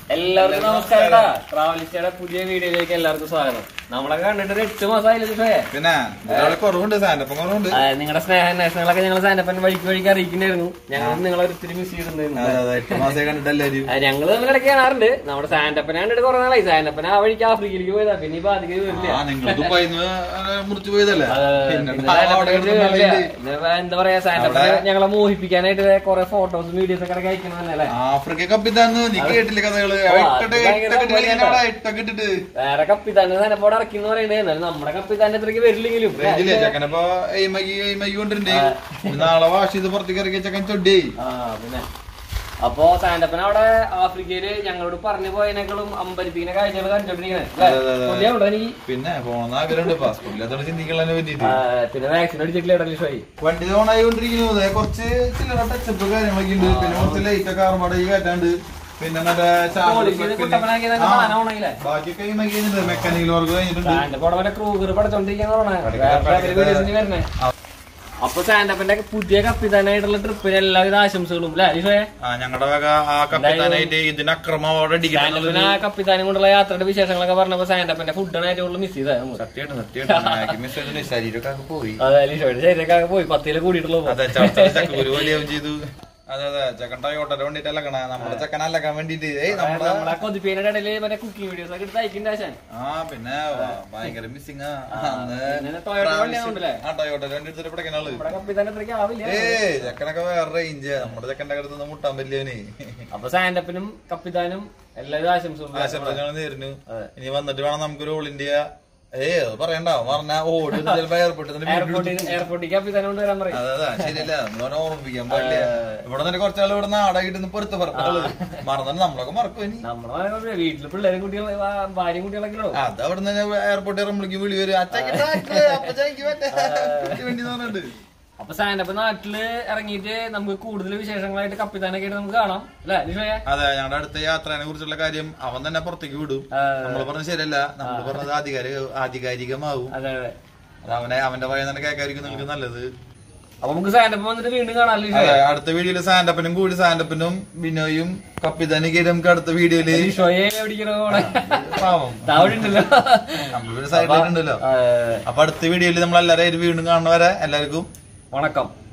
എല്ലാവർക്കും നമസ്കാരം ട്രാവലിസ്റ്റയുടെ പുതിയ വീഡിയോയിലേക്ക് എല്ലാവർക്കും സ്വാഗതം നമ്മളെ കണ്ടിട്ട് ഒരു എട്ട് മാസമായില്ലേ ജിഷോയെ പിന്നെ ഒരാള് കുറവുണ്ട് സാൻഡപ്പം കുറവുണ്ട് നിങ്ങളുടെ സ്നേഹാന്വേഷണങ്ങളൊക്കെ ഞങ്ങൾ സാൻഡപ്പൻ വഴിക്ക് വഴിക്ക് അറിയിക്കുന്നായിരുന്നു ഞങ്ങൾ നിങ്ങളെ ഒത്തിരി മിസ് ചെയ്തിട്ടുണ്ടായിരുന്നു അതെ അതെ എട്ട് മാസം കണ്ടിട്ട് എല്ലാരും ആ, ഞങ്ങള് തമ്മിൽ ഇടയ്ക്ക് കാണാറുണ്ട് നമ്മുടെ സാൻഡപ്പനെ കണ്ടിട്ട് കുറെ നാളായി സാൻഡപ്പൻ ആ വഴിക്ക് ആഫ്രിക്കയിലേക്ക് പോയതാ പിന്നെ ഇപ്പൊ അധികം വരില്ല ആ നിങ്ങൾ ദുബായിന്ന് മുറിച്ചു പോയതല്ലേ ആ, പിന്നെ പിന്നെ അവിടെ സാൻഡപ്പന് കിടന്ന് വരില്ല. നല്ലത്. പിന്നെ എന്താ പറയാ സാൻഡപ്പനെ ഞങ്ങളെ മോഹിപ്പിക്കാനായിട്ട് കുറെ ഫോട്ടോസും വീഡിയോസ് ഒക്കെ ഇടയ്ക്ക് അയക്കണം അല്ലേ ആഫ്രിക്ക കപ്പിത്താന്ന് നീ കേട്ടില്ല കഥകള് ഓ, അത് ഇട്ടിട്ട് ഭയങ്കര ഇട്ടൊക്കെ ഇട്ട് കളിക്കുന്ന സംഭവം അവിടെ ഇട്ടൊക്കെ ഇട്ടിട്ട് വേറെ കപ്പിത്താന്റെ സാധനപ്പോടെ ഇറക്കി എന്ന് പറയുന്നത് എന്നാലും നമ്മുടെ കപ്പിത്താന്റെ അത്രയ്ക്ക് വരില്ലെങ്കിലും റേഞ്ചില്ലേ ചെക്കനപ്പോ എയ്മകി എയ്മകി കൊണ്ടിരുന്നേ നാളെ വാഷ് ചെയ്ത് പുറത്തേക്ക് ഇറക്കിയ ചെക്കൻ ചൊഡ്ഡേ ആ പിന്നെ അപ്പൊ സാൻഡപ്പൻ അവിടെ ആഫ്രിക്കയില് ഞങ്ങളോട് പറഞ്ഞു പോയതിനേക്കാളും അമ്പരിപ്പിക്കുന്ന കാഴ്ചകൾ കണ്ടോണ്ടിരിക്കണേ അതെ, അതെ, അതെ. കൊല്ലിയാവുണ്ടോ എനിക്ക് പിന്നെ പോണെന്ന് ആഗ്രഹമുണ്ട് പാസ്പോർട്ട് ഇല്ലാത്തോണ്ട് ചിന്തിക്കാൻ പറ്റിട്ട് ആ, പിന്നെ വാക്സിൻ അടിച്ചിട്ടില്ല ഇടലി ഷോയി വണ്ടി ഓണായി കൊണ്ടിരിക്കുന്നു ദേ കുറച്ച് ചില്ലറ ടച്ചപ്പ് കാര്യങ്ങളൊക്കെ ഉണ്ട് പിന്നെ കുറച്ച് ലൈറ്റ് ഒക്കെ ആറുപാട് കയറ്റാണ്ട് പിന്നെ മറ്റേ പോളിഷിന് കുട്ടപ്പനാക്കിയതൊക്കെ സാധനം ഉണങ്ങില്ലേ ബാക്കിയൊക്കെ ഈ മകീനുണ്ട് മെക്കാനിക്കൽ വർക്ക് കഴിഞ്ഞിട്ടുണ്ട് സാൻഡപ്പ് അവിടെ വരെ ക്രൂഗർ പഠിച്ചോണ്ടിരിക്കാന്ന് പറഞ്ഞേ അപ്പൊ സാൻഡപ്പന്റെ പുതിയ കപ്പിത്താനായിട്ടുള്ള ട്രിപ്പിന് എല്ലാവിധ ആശംസകളും അല്ലേ അലിഷോയെ ആ ഞങ്ങളുടെ വക ആ കപ്പിത്താനായിട്ട് ഇതിന് അക്രമം അവിടെ അടിക്കണം സാൻഡപ്പന് ആ കപ്പിത്താനും കൊണ്ടുള്ള യാത്രയുടെ വിശേഷങ്ങളൊക്കെ പറഞ്ഞപ്പോ സാൻഡപ്പന്റെ ഫുഡാണ് ഏറ്റവും കൂടുതൽ മിസ് ചെയ്തത് നമ്മള്. സത്യമായിട്ട് സത്യമായിട്ട് മിസ് ചെയ്തിട്ട് ശരീരമൊക്കെ പോയി അതെ അലിഷോയുടെ ശരീരമൊക്കെ പോയി പത്തില് കൂടിയിട്ടുള്ളൂ അതെ ചവച്ചത് ചക്കൂര് പോലെയാവും ചെയ്തു അതെ അതെ ചെക്കൻ ടയോട്ടന് വേണ്ടിട്ട് അലക്കണ നമ്മുടെ ചെക്കൻ അലക്കാൻ വേണ്ടിട്ട് ഏയ് നമ്മുടെ നമ്മളെ കൊതിപ്പേരുടെ ഇടയില് മറ്റേ കുക്കിംഗ് വീഡിയോസ് ഒക്കെ എടുത്ത് അയക്കിന്റെ ആശാൻ ആ പിന്നെ വ- ഭയങ്കര മിസ്സിങ് പിന്നെ ടൊയോട്ട വണ്ടിയാണല്ലേ ആ ടയോട്ടന് വേണ്ടി എടുത്തിട്ട് പഠിക്കണ ആള് നമ്മുടെ കപ്പിത്താൻ അത്രയ്ക്ക് ആവില്ല ഏയ് ചെക്കനൊക്കെ വേറെ റേഞ്ച് നമ്മുടെ ചെക്കന്റെ അടുത്ത് മുട്ടാൻ പറ്റിയവനെ അപ്പൊ സാൻഡപ്പിനും കപ്പിത്താനും എല്ലാവരും ആശംസകളും ആശംസകൾ നേരുന്നു ഇനി വന്നിട്ട് വേണം നമുക്കൊരു ഓൾ ഇന്ത്യ ഏയ് അത് പറയണ്ട പറഞ്ഞ ഓടി ചിലപ്പോ എയർപോർട്ടിൽ തന്നെ വീഡിയോ എയർപോർട്ടിൽ എയർപോർട്ടിൽ കപ്പിത്താൻ കൊണ്ട് വരാൻ പറയും അതെ അതെ ശരിയല്ല നമ്മളെ ഓർമ്മിപ്പിക്കാൻ പാടില്ല ഇവിടെ നിന്ന് കുറച്ചാൾ ഇവിടെ നാടായിട്ട് പുറത്ത് പറഞ്ഞത് മറന്നു നമ്മളൊക്കെ മറക്കും ഇനി നമ്മളെ വീട്ടില് പിള്ളേരും കുട്ടികളും ഭാര്യയും കുട്ടികളൊക്കെ ഉള്ളൂ അത് അവിടെ നിന്ന് എയർപോർട്ടിൽ ഇറങ്ങുമ്പോഴേക്കും വിളി വരും അച്ഛക്ക് tractor, അപ്പച്ചാക്ക് മറ്റേ വേണ്ടി പറഞ്ഞിട്ട് അപ്പൊ സാൻഡപ്പ് നാട്ടില് ഇറങ്ങിയിട്ട് നമുക്ക് കൂടുതൽ വിശേഷങ്ങളായിട്ട് കപ്പിത്താനൊക്കെ ആയിട്ട് നമുക്ക് കാണാം അല്ലെ നിഷോയെ അതെ ഞങ്ങളുടെ അടുത്ത യാത്രനെ കുറിച്ചുള്ള കാര്യം അവൻ തന്നെ പുറത്തേക്ക് വിടും നമ്മൾ പറഞ്ഞത് ശരിയല്ല നമ്മൾ പറഞ്ഞത് ആധികാരിക ആധികാരികമാവും അതെ അതെ അത് അവനെ അവന്റെ ഭയം തന്നെ കേൾക്കായിരിക്കും നിങ്ങൾക്ക് നല്ലത് അപ്പൊ നമുക്ക് സാൻഡപ്പ് വന്നിട്ട് വീണ്ടും കാണാം അതെ ലിഷോയെ അടുത്ത വീഡിയോയില് സാൻഡപ്പനും കൂടി സാൻഡപ്പനും ബിനോയും കപ്പിതാനിക്ക് നമുക്ക് അടുത്ത വീഡിയോയില് ലിഷോയെ എവിടിക്കണോ പാവം താവടി ഉണ്ടല്ലോ നമ്മൾ സൈഡിലുണ്ടല്ലോ അപ്പൊ അടുത്ത വീഡിയോയിൽ നമ്മൾ എല്ലാവരും വീണ്ടും കാണുന്നവരെ എല്ലാവർക്കും വണക്കം